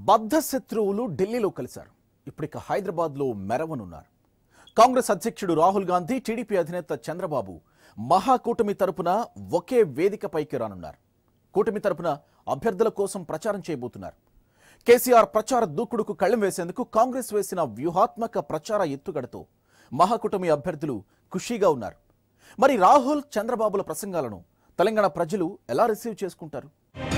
బద్ధ శత్రువులు ఢిల్లీలో కలిశారు ఇప్పుడిక హైదరాబాద్లో మెరవనున్నారు కాంగ్రెస్ అధ్యక్షుడు రాహుల్ గాంధీ టీడీపీ అధినేత చంద్రబాబు మహాకూటమి తరపున ఒకే వేదికపైకి రానున్నారు కూటమి తరపున అభ్యర్థుల కోసం ప్రచారం చేయబోతున్నారు కేసీఆర్ ప్రచార దూకుడుకు కళ్ళెం వేసేందుకు కాంగ్రెస్ వేసిన వ్యూహాత్మక ప్రచార ఎత్తుగడతో మహాకూటమి అభ్యర్థులు ఖుషీగా ఉన్నారు మరి రాహుల్ చంద్రబాబుల ప్రసంగాలను తెలంగాణ ప్రజలు ఎలా రిసీవ్ చేసుకుంటారు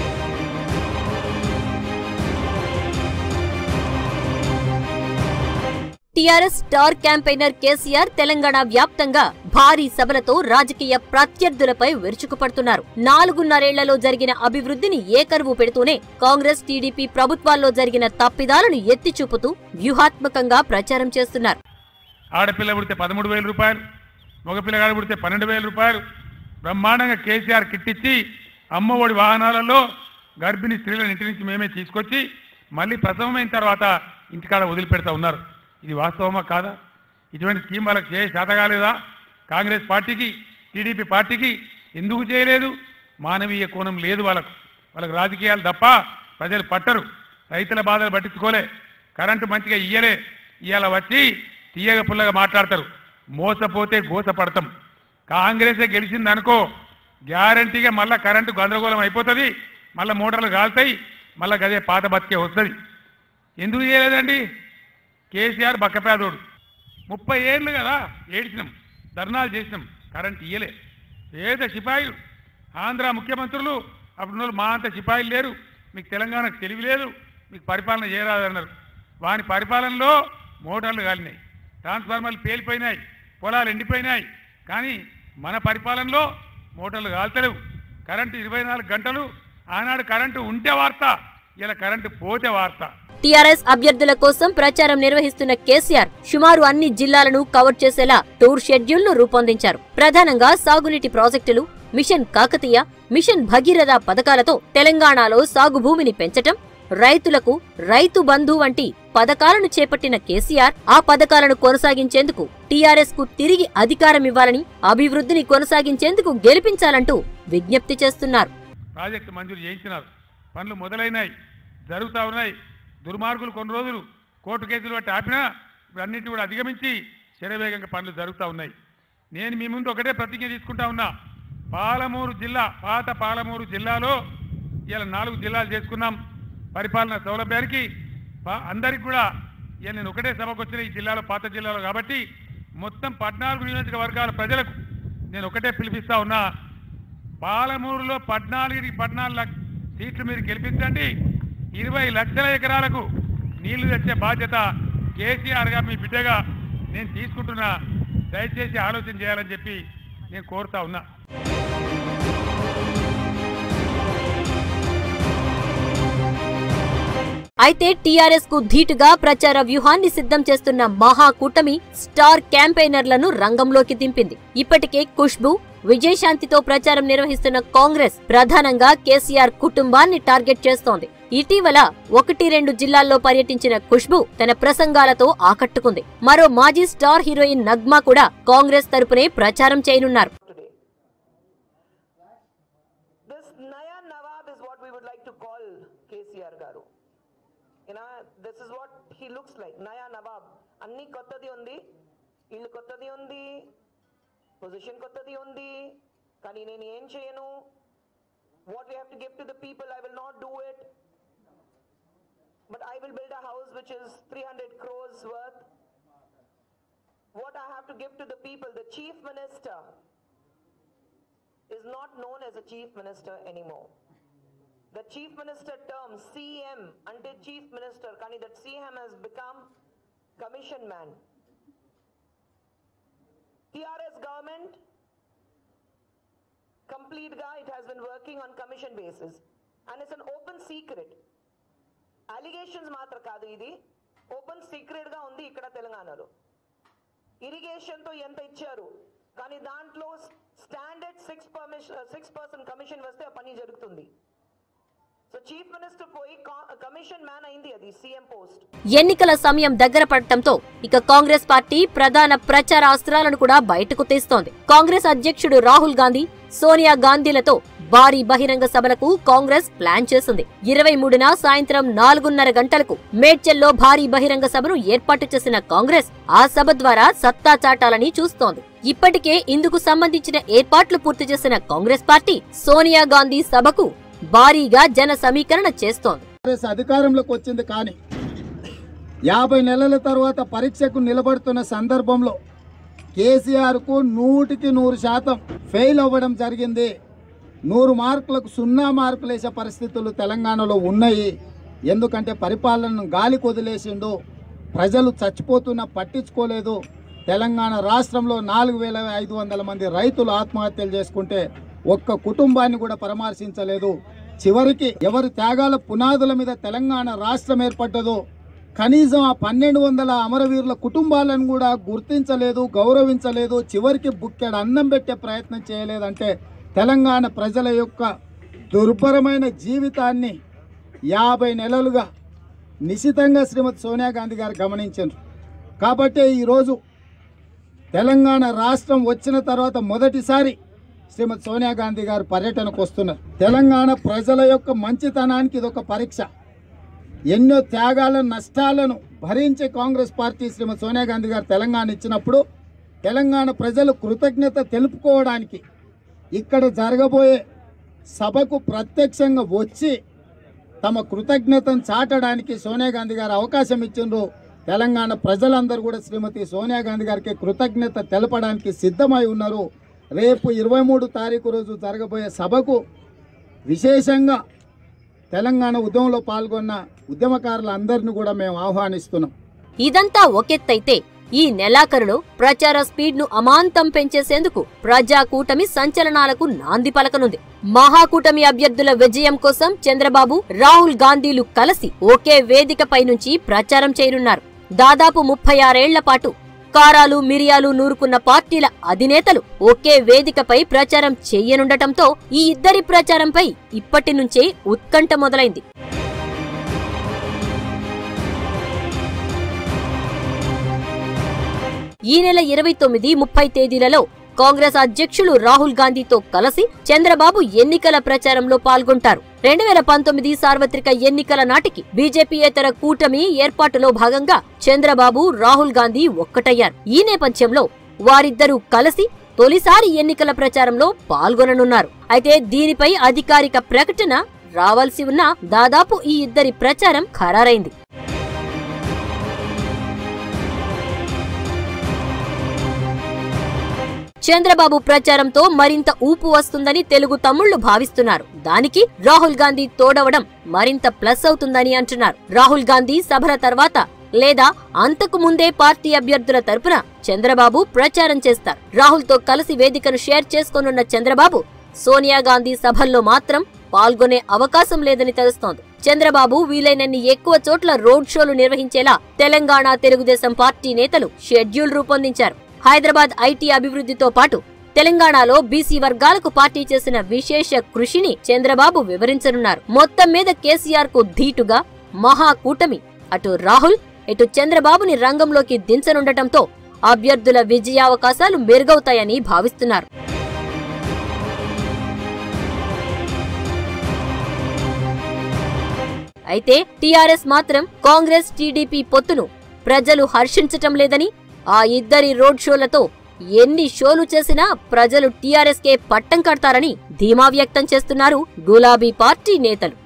టీఆర్ఎస్ స్టార్ క్యాంపెయినర్ కేసీఆర్ తెలంగాణ వ్యాప్తంగా భారీ సభలతో రాజకీయ ప్రత్యర్థులపై విరుచుకుపడుతున్నారు నాలుగున్నరేళ్లలో జరిగిన అభివృద్ధిని ఏకరువు పెడుతూనే కాంగ్రెస్ టీడీపీ ప్రభుత్వాల్లో జరిగిన తప్పిదాలను ఎత్తి చూపుతూ వ్యూహాత్మకంగా ప్రచారం చేస్తున్నారు ఆడపిల్ల పుడితే పదమూడు వేల రూపాయలు మగపిల్లగాడు పుడితే పన్నెండు వేల రూపాయలు బ్రహ్మాండంగా కేసీఆర్ కిట్టించి అమ్మఒడి వాహనాలలో గర్భిణీ స్త్రీలను ఇంటి నుంచి మేమే తీసుకొచ్చి మళ్ళీ ప్రసవమైన తర్వాత ఇంటికాడ వదిలిపెడతా ఉన్నారు ఇది వాస్తవమా కాదా ఇటువంటి స్కీమ్ వాళ్ళకి చేయ శాత కాలేదా కాంగ్రెస్ పార్టీకి టీడీపీ పార్టీకి ఎందుకు చేయలేదు మానవీయ కోణం లేదు వాళ్ళకు వాళ్ళకి రాజకీయాలు తప్ప ప్రజలు పట్టరు రైతుల బాధలు పట్టించుకోలే కరెంటు మంచిగా ఇయ్యలే ఇవాళ వచ్చి తీయగ పుల్లగా మాట్లాడతారు మోసపోతే గోసపడతాం కాంగ్రెసే గెలిచింది అనుకో గ్యారంటీగా మళ్ళా కరెంటు గందరగోళం అయిపోతుంది మళ్ళీ మోటార్లు కాలుతాయి మళ్ళీ గదే పాత బతికే వస్తుంది ఎందుకు చేయలేదండి కేసీఆర్ బక్కపేదోడు ముప్పై ఏళ్ళు కదా ఏడ్చినాం ధర్నాలు చేసినాం కరెంట్ ఇయ్యలే పేద సిపాయిలు ఆంధ్ర ముఖ్యమంత్రులు అప్పుడు మా అంత సిపాయిలు లేరు మీకు తెలంగాణకు తెలివి లేదు మీకు పరిపాలన చేయరాదన్నారు వాని పరిపాలనలో మోటార్లు కాలినాయి ట్రాన్స్ఫార్మర్లు పేలిపోయినాయి పొలాలు ఎండిపోయినాయి కానీ మన పరిపాలనలో మోటార్లు కాల్తలేవు కరెంటు ఇరవై నాలుగు గంటలు ఆనాడు కరెంటు ఉంటే వార్త ఇలా కరెంటు పోతే వార్త టీఆర్ఎస్ అభ్యర్థుల కోసం ప్రచారం నిర్వహిస్తున్న కేసీఆర్ సుమారు అన్ని జిల్లాలను కవర్ చేసేలా టూర్ షెడ్యూల్ ను రూపొందించారు ప్రధానంగా సాగునీటి ప్రాజెక్టులు మిషన్ కాకతీయ మిషన్ భగీరథ పథకాలతో తెలంగాణలో సాగు భూమిని పెంచటం రైతులకు రైతు బంధు వంటి పథకాలను చేపట్టిన కేసీఆర్ ఆ పథకాలను కొనసాగించేందుకు టీఆర్ఎస్ కు తిరిగి అధికారం ఇవ్వాలని అభివృద్ధిని కొనసాగించేందుకు గెలిపించాలంటూ విజ్ఞప్తి చేస్తున్నారు ప్రాజెక్టు మంజూరు చేయించినారు పనులు మొదలైనాయి జరుగుతూ ఉన్నాయి దుర్మార్గులు కొన్ని రోజులు కోర్టు కేసులు బట్టి ఆపినా ఇప్పుడు అన్నింటిని కూడా అధిగమించి శరవేగంగా పనులు జరుగుతూ ఉన్నాయి నేను మీ ముందు ఒకటే ప్రతిజ్ఞ తీసుకుంటా ఉన్నా పాలమూరు జిల్లా పాత పాలమూరు జిల్లాలో ఇలా నాలుగు జిల్లాలు చేసుకున్నాం పరిపాలన సౌలభ్యానికి పా- అందరికి కూడా ఇలా నేను ఒకటే సభకు వచ్చిన ఈ జిల్లాలో పాత జిల్లాలో కాబట్టి మొత్తం పద్నాలుగు నియోజకవర్గాల ప్రజలకు నేను ఒకటే పిలిపిస్తా ఉన్నా పాలమూరులో పద్నాలుగుకి పద్నాలుగు లక్ష సీట్లు మీరు గెలిపించండి ఇరవై లక్షల ఎకరాలకు నీళ్లు తెచ్చే బాధ్యత కేసీఆర్గా మీ బిడ్డగా నేను తీసుకుంటున్నా దయచేసి ఆలోచన చేయాలని చెప్పి నేను కోరుతా ఉన్నా అయితే టీఆర్ఎస్ కు ధీటుగా ప్రచార వ్యూహాన్ని సిద్ధం చేస్తున్న మహాకూటమి స్టార్ క్యాంపెయినర్లను రంగంలోకి దింపింది ఇప్పటికే ఖుష్బు విజయశాంతితో ప్రచారం నిర్వహిస్తున్న కాంగ్రెస్ ప్రధానంగా కేసీఆర్ కుటుంబాన్ని టార్గెట్ చేస్తోంది ఇటీవల ఒకటి రెండు జిల్లాల్లో పర్యటించిన ఖుష్బు తన ప్రసంగాలతో ఆకట్టుకుంది మరో మాజీ స్టార్ హీరోయిన్ నగ్మా కూడా కాంగ్రెస్ తరపునే ప్రచారం చేయనున్నారు today. This Naya Nawab is what we would like to call KCR Garu. You know, this is what he looks like. Naya Nawab. అన్ని కొత్తది ఉంది ఇల్లు కొత్తది ఉంది పొజిషన్ కొత్తది ఉంది కానీ నేను ఏం చేయను what we have to give to the people I will not do it but I will build a house which is three hundred crores worth what I have to give to the people, the chief minister is not known as a chief minister anymore. The chief minister term, CM, until chief minister, Kani, that CM has become commission man. TRS government, complete guy, it has been working on commission basis. And it's an open secret. Allegations మాత్రం కాదు ఇది open secret గా ఉంది ఇక్కడ తెలంగాణలో irrigation తో ఎంత ఇచ్చారు కానీ దాంట్లో standard six permission six percent commission వస్తే ఆ పని జరుగుతుంది సో చీఫ్ మినిస్టర్ పోయి కమిషన్ మ్యాన్ అయింది అది సీఎం పోస్ట్ ఎన్నికల సమయం దగ్గర పడటంతో ఇక కాంగ్రెస్ పార్టీ ప్రధాన ప్రచార అస్త్రాలను కూడా బయటకు తీస్తోంది కాంగ్రెస్ అధ్యక్షుడు రాహుల్ గాంధీ సోనియా గాంధీలతో భారీ బహిరంగ సభలకు కాంగ్రెస్ ప్లాన్ చేసింది ఇరవై మూడున సాయంత్రం నాలుగున్నర గంటలకు మేడ్చల్లో భారీ బహిరంగ సభను ఏర్పాటు చేసిన కాంగ్రెస్ ఆ సభ ద్వారా సత్తా చాటాలని చూస్తోంది ఇప్పటికే ఇందుకు సంబంధించిన ఏర్పాట్లు పూర్తి చేసిన కాంగ్రెస్ పార్టీ సోనియా గాంధీ సభకు భారీగా జన సమీకరణ చేస్తోంది కాంగ్రెస్ అధికారంలోకి వచ్చింది కానీ యాభై నెలల తర్వాత పరీక్షకు నిలబడుతున్న సందర్భంలో కేసీఆర్కు నూటికి నూరు శాతం ఫెయిల్ అవ్వడం జరిగింది నూరు మార్కులకు సున్నా మార్కులు వేసే పరిస్థితులు తెలంగాణలో ఉన్నాయి ఎందుకంటే పరిపాలనను గాలికి వదిలేసిండు ప్రజలు చచ్చిపోతున్నా పట్టించుకోలేదు తెలంగాణ రాష్ట్రంలో నాలుగు వేల ఐదు వందల మంది రైతులు ఆత్మహత్యలు చేసుకుంటే ఒక్క కుటుంబాన్ని కూడా పరామర్శించలేదు చివరికి ఎవరి త్యాగాల పునాదుల మీద తెలంగాణ రాష్ట్రం ఏర్పడ్డదో కనీసం ఆ పన్నెండు వందల అమరవీరుల కుటుంబాలను కూడా గుర్తించలేదు గౌరవించలేదు చివరికి బుక్కెడు అన్నం పెట్టే ప్రయత్నం చేయలేదంటే తెలంగాణ ప్రజల యొక్క దుర్భరమైన జీవితాన్ని యాభై నెలలుగా నిశితంగా శ్రీమతి సోనియా గాంధీ గారు గమనించారు కాబట్టే ఈరోజు తెలంగాణ రాష్ట్రం వచ్చిన తర్వాత మొదటిసారి శ్రీమతి సోనియా గాంధీ గారు పర్యటనకు వస్తున్నారు తెలంగాణ ప్రజల యొక్క మంచితనానికి ఇది ఒక పరీక్ష ఎన్నో త్యాగాలను నష్టాలను భరించి కాంగ్రెస్ పార్టీ శ్రీమతి సోనియా గాంధీ గారు తెలంగాణ ఇచ్చినప్పుడు తెలంగాణ ప్రజలు కృతజ్ఞత తెలుపుకోవడానికి ఇక్కడ జరగబోయే సభకు ప్రత్యక్షంగా వచ్చి తమ కృతజ్ఞతను చాటడానికి సోనియా గాంధీ గారు అవకాశం ఇచ్చిండ్రు తెలంగాణ ప్రజలందరూ కూడా శ్రీమతి సోనియా గాంధీ గారికి కృతజ్ఞత తెలపడానికి సిద్ధమై ఉన్నారు రేపు ఇరవై మూడు తారీఖు రోజు జరగబోయే సభకు విశేషంగా తెలంగాణ ఉద్యమంలో పాల్గొన్న ఉద్యమకారులందరినీ కూడా మేము ఆహ్వానిస్తున్నాం ఇదంతా ఒకెత్తైతే ఈ నెలాఖరులో ప్రచార స్పీడ్ ను అమాంతం పెంచేసేందుకు ప్రజా కూటమి సంచలనాలకు నాంది పలకనుంది మహాకూటమి అభ్యర్థుల విజయం కోసం చంద్రబాబు రాహుల్ గాంధీలు కలిసి ఒకే వేదికపై నుంచి ప్రచారం చేయనున్నారు దాదాపు ముప్పై ఆరేళ్ల పాటు కారాలు మిరియాలు నూరుకున్న పార్టీల అధినేతలు ఒకే వేదికపై ప్రచారం చెయ్యనుండటంతో ఈ ఇద్దరి ప్రచారంపై ఇప్పటి నుంచే ఉత్కంఠ మొదలైంది ఈ నెల ఇరవై తొమ్మిది ముప్పై తేదీలలో కాంగ్రెస్ అధ్యక్షులు రాహుల్ గాంధీతో కలిసి చంద్రబాబు ఎన్నికల ప్రచారంలో పాల్గొంటారు రెండు వేల పంతొమ్మిది సార్వత్రిక ఎన్నికల నాటికి బీజేపీయేతర కూటమి ఏర్పాటులో భాగంగా చంద్రబాబు రాహుల్ గాంధీ ఒక్కటయ్యారు ఈ నేపథ్యంలో వారిద్దరూ కలిసి తొలిసారి ఎన్నికల ప్రచారంలో పాల్గొననున్నారు అయితే దీనిపై అధికారిక ప్రకటన రావాల్సి ఉన్న దాదాపు ఈ ఇద్దరి ప్రచారం ఖరారైంది చంద్రబాబు ప్రచారంతో మరింత ఊపు వస్తుందని తెలుగు తమ్ముళ్లు భావిస్తున్నారు దానికి రాహుల్ గాంధీ తోడవడం మరింత ప్లస్ అవుతుందని అంటున్నారు రాహుల్ గాంధీ సభల తర్వాత లేదా అంతకు ముందే పార్టీ అభ్యర్థుల తరపున చంద్రబాబు ప్రచారం చేస్తారు రాహుల్ తో కలిసి వేదికను షేర్ చేసుకోనున్న చంద్రబాబు సోనియా గాంధీ సభల్లో మాత్రం పాల్గొనే అవకాశం లేదని తెలుస్తోంది చంద్రబాబు వీలైనన్ని ఎక్కువ చోట్ల రోడ్ షోలు నిర్వహించేలా తెలంగాణ తెలుగుదేశం పార్టీ నేతలు షెడ్యూల్ రూపొందించారు హైదరాబాద్ ఐటీ అభివృద్ధితో పాటు తెలంగాణలో బీసీ వర్గాలకు పార్టీ చేసిన విశేష కృషిని చంద్రబాబు వివరించనున్నారు మొత్తం మీద కేసీఆర్ కు ధీటుగా మహాకూటమి అటు రాహుల్ ఇటు చంద్రబాబుని రంగంలోకి దించనుండటంతో అభ్యర్థుల విజయావకాశాలు మెరుగవుతాయని భావిస్తున్నారు అయితే టీఆర్ఎస్ మాత్రం కాంగ్రెస్ టీడీపీ పొత్తును ప్రజలు హర్షించటం లేదని ఆ ఇద్దరి రోడ్ షోలతో ఎన్ని షోలు చేసినా ప్రజలు టీఆర్ఎస్ కే పట్టం కడతారని ధీమా వ్యక్తం చేస్తున్నారు గులాబీ పార్టీ నేతలు